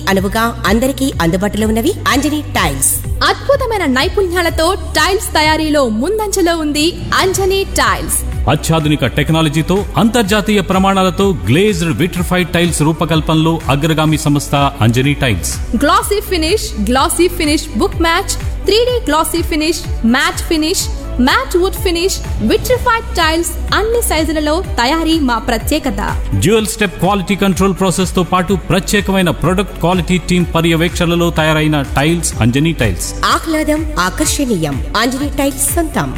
అనువుగా అందరికీ అందుబాటులో ఉన్నవి అంజనీ టైల్స్ అద్భుతమైన నైపుణ్యాలతో టైల్స్ తయారీలో ముందంజలో ఉంది అంజనీ టైల్స్ అత్యాధునిక టెక్నాలజీతో అంతర్జాతీయ ప్రమాణాలతో గ్లేజ్డ్ విట్రిఫైడ్ టైల్స్ రూపకల్పనలో అగ్రగామి సంస్థ Anjani tiles glossy finish glossy finish book match three glossy finish matt finish matt wood finish vitrified tiles అన్ని సైజులలో తయారీ మా ప్రత్యేకత dual step quality control process తో పాటు ప్రత్యేకమైన ప్రొడక్ట్ క్వాలిటీ టీమ్ పర్యవేక్షణలో తయారైన టైల్స్ అంజనీ టైల్స్ ఆహ్లాదం ఆకర్షణీయం అంజనీ టైల్స్ సొంతం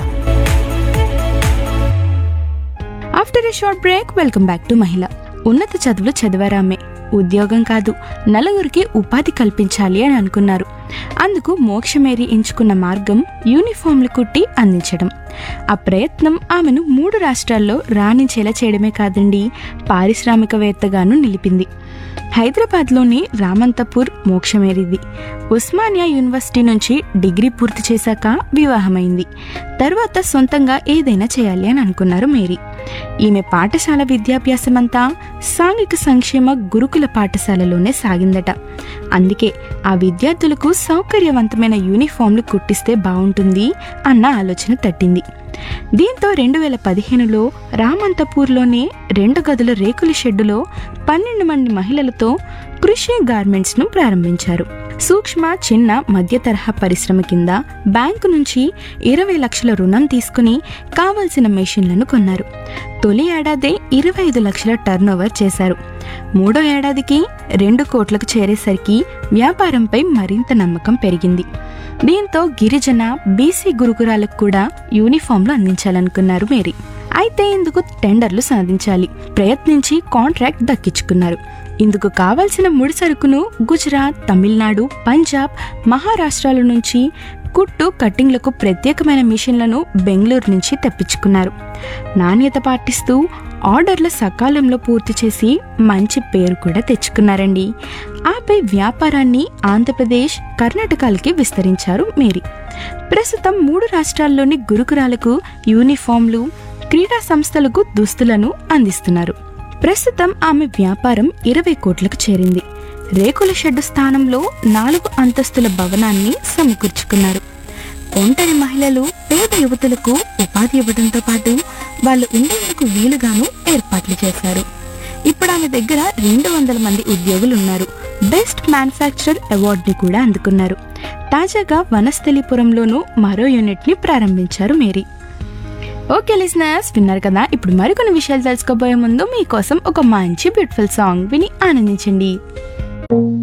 after a short break welcome back to మహిళ ఉన్నత చదువులు చదివారామే ఉద్యోగం కాదు నలుగురికి ఉపాధి కల్పించాలి అని అనుకున్నారు అందుకు మోక్షమేరి ఎంచుకున్న మార్గం యూనిఫామ్లు కుట్టి అందించడం ఆ ప్రయత్నం ఆమెను మూడు రాష్ట్రాల్లో రాణించేలా చేయడమే కాదండి పారిశ్రామికవేత్తగాను నిలిపింది హైదరాబాద్లోని రామంతపూర్ మోక్షమేరిది ఉస్మానియా యూనివర్సిటీ నుంచి డిగ్రీ పూర్తి చేశాక వివాహమైంది తర్వాత సొంతంగా ఏదైనా చేయాలి అని అనుకున్నారు మేరీ ఈమె పాఠశాల విద్యాభ్యాసమంతా సాంఘిక సంక్షేమ గురుకుల పాఠశాలలోనే సాగిందట అందుకే ఆ విద్యార్థులకు సౌకర్యవంతమైన యూనిఫామ్లు కుట్టిస్తే బాగుంటుంది అన్న ఆలోచన తట్టింది దీంతో రెండు వేల పదిహేనులో రామంతపూర్లోనే రెండు గదుల రేకుల షెడ్డులో పన్నెండు మంది మహిళలతో కృషి గార్మెంట్స్ను ప్రారంభించారు సూక్ష్మ చిన్న మధ్య తరహా పరిశ్రమ కింద బ్యాంకు నుంచి ఇరవై లక్షల రుణం తీసుకుని కావలసిన మెషిన్లను కొన్నారు తొలి ఏడాదే ఇరవై ఐదు లక్షల టర్నోవర్ చేశారు మూడో ఏడాదికి రెండు కోట్లకు చేరేసరికి వ్యాపారంపై మరింత నమ్మకం పెరిగింది దీంతో గిరిజన బీసీ గురుకురాలకు కూడా యూనిఫామ్లు అందించాలనుకున్నారు మేరీ అయితే ఇందుకు టెండర్లు సాధించాలి ప్రయత్నించి కాంట్రాక్ట్ దక్కించుకున్నారు ఇందుకు కావాల్సిన ముడి సరుకును గుజరాత్ తమిళనాడు పంజాబ్ మహారాష్ట్రాల నుంచి కుట్టు కట్టింగ్లకు ప్రత్యేకమైన మిషన్లను బెంగళూరు నుంచి తెప్పించుకున్నారు నాణ్యత పాటిస్తూ ఆర్డర్ల సకాలంలో పూర్తి చేసి మంచి పేరు కూడా తెచ్చుకున్నారండి ఆపై వ్యాపారాన్ని ఆంధ్రప్రదేశ్ కర్ణాటకలకి విస్తరించారు మేరీ ప్రస్తుతం మూడు రాష్ట్రాల్లోని గురుకురాలకు యూనిఫామ్లు క్రీడా సంస్థలకు దుస్తులను అందిస్తున్నారు ప్రస్తుతం ఆమె వ్యాపారం ఇరవై కోట్లకు చేరింది రేకుల షెడ్డు స్థానంలో నాలుగు అంతస్తుల భవనాన్ని సమకూర్చుకున్నారు ఒంటరి మహిళలు పేద యువతులకు ఉపాధి ఇవ్వడంతో పాటు వాళ్ళు ఉండేందుకు వీలుగాను ఏర్పాట్లు చేశారు ఇప్పుడు ఆమె దగ్గర రెండు వందల మంది ఉద్యోగులు ఉన్నారు బెస్ట్ మ్యానుఫ్యాక్చరర్ అవార్డుని కూడా అందుకున్నారు తాజాగా వనస్థలిపురంలోనూ మరో యూనిట్ ని ప్రారంభించారు మేరీ ఓకే లిజనర్స్ విన్నారు కదా ఇప్పుడు మరికొన్ని విషయాలు తెలుసుకోబోయే ముందు మీకోసం ఒక మంచి బ్యూటిఫుల్ సాంగ్ విని ఆనందించండి